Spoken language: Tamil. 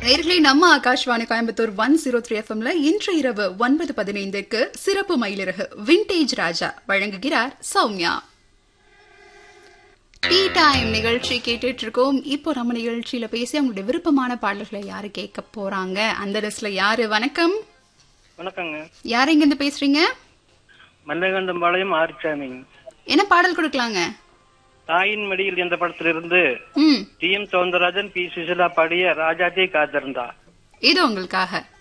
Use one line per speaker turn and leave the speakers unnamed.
நேர்களே நம்ம Akashvani Coimbatore one zero three எஃப்எம்ல இன்று இரவு ஒன்பது பதினைந்துக்கு சிறப்பு மயிலிறகு விண்டேஜ் ராஜா வழங்குகிறார் சௌமியா டீ டைம் நிகழ்ச்சி கேட்டுட்டு இருக்கோம் இப்போ நம்ம நிகழ்ச்சியில பேசி அவங்களுடைய விருப்பமான பாடல்களை யாரு கேட்க போறாங்க அந்த லிஸ்ட்ல யாரு வணக்கம்
வணக்கங்க
யார் இங்க இருந்து பேசுறீங்க
மல்லகண்டம்பாளையம் ஆரிச்சாமி
என்ன பாடல் கொடுக்கலாங்க
தாயின் மடியில் என்ற படத்திலிருந்து
ம்
T M Soundararajan P Susheela பாடிய ராஜாத்தே காத்திருந்தா
இது உங்களுக்காக